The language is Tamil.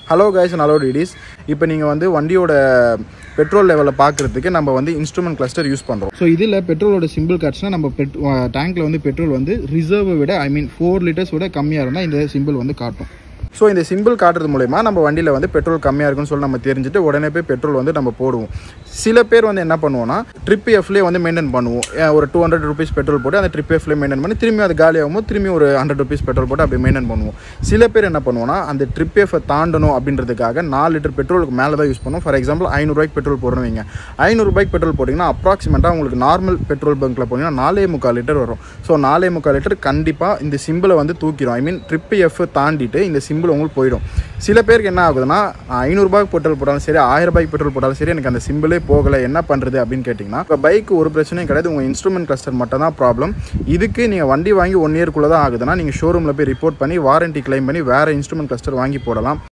ஹலோ கைஸ் ஹலோ டிடிஸ் இப்போ நீங்கள் வந்து வண்டியோட பெட்ரோல் லெவலில் பார்க்குறதுக்கு நம்ம வந்து இன்ஸ்ட்ருமெண்ட் கிளஸ்டர் யூஸ் பண்ணுறோம் ஸோ இதில் பெட்ரோலோட சிம்பிள் காட்ஸ்னால் நம்ம பெட் டேங்க்கில் வந்து பெட்ரோல் வந்து ரிசர்வை விட ஐ மீன் ஃபோர் லிட்டர்ஸ் விட கம்மியாக இருந்தால் இந்த சிம்பிள் வந்து காட்டும் ஸோ இந்த சிம்பிள் காட்டுறது மூலயமா நம்ம வண்டியில் வந்து பெட்ரோல் கம்மியாக இருக்குன்னு சொல்லி நம்ம தெரிஞ்சுட்டு உடனே போய் பெட்ரோல் வந்து நம்ம போடுவோம் சில பேர் வந்து என்ன பண்ணுவோம்னா ட்ரிப் எஃப்லேயே வந்து மெயின்டைன் பண்ணுவோம் ஏன் ஒரு டூ ஹண்ட்ரட் ருபீஸ் பெட்ரோல் போட்டு அந்த ட்ரிப் எஃப்லேயே மெயின்டைன் பண்ணி திரும்பி அது காலியாகும் திரும்பி ஒரு ஹண்ட்ரட் ருபீஸ் பெட்ரோல் போட்டு அப்படி மெயின்டைன் பண்ணுவோம் சில பேர் என்ன பண்ணுவோம்னா அந்த ட்ரிப் எஃப் தாண்டணும் அப்படின்றதுக்காக நாலு லிட்டர் பெட்ரோலுக்கு மேலே தான் யூஸ் பண்ணுவோம் ஃபார் எக்ஸாம்பிள் ஐநூறுரூவாய்க்கு பெட்ரோல் போடுறோம் வைங்க ஐநூறுரூபாய்க்கு பெட்ரோல் போட்டிங்கன்னா அப்ராக்சிமேட்டாக உங்களுக்கு நார்மல் பெட்ரோல் பங்க்கில் போனீங்கன்னா நாலே முக்கால் லிட்டர் வரும் ஸோ நாலே முக்கால் லிட்டர் கண்டிப்பாக இந்த சிம்பிளை வந்து தூக்கிடும் ஐ மீன் ட்ரிப் எஃப் தாண்டிட்டு இந்த சிம்பிள் உங்களுக்கு போயிடும் சில பேருக்கு என்ன ஆகுதுன்னா ஐநூறுரூபாய்க்கு பெட்ரோல் போட்டாலும் சரி ஆயிரம் ரூபாய்க்கு பெட்ரோல் போட்டாலும் சரி எனக்கு அந்த சிம்பிளே போகலை என்ன பண்ணுறது அப்படின்னு கேட்டிங்கன்னா இப்போ பைக் ஒரு பிரச்சனையும் கிடையாது உங்கள் இன்ஸ்ட்ருமெண்ட் கிளஸ்டர் மட்டும் தான் ப்ராப்ளம் இதுக்கு நீங்கள் வண்டி வாங்கி ஒன் இயர்க்குள்ளே தான் ஆகுதுன்னா நீங்கள் ஷோரூமில் போய் ரிப்போர்ட் பண்ணி வாரண்டி கிளைம் பண்ணி வேறு இன்ஸ்ட்ருமெண்ட் கிளஸ்டர் வாங்கி போடலாம்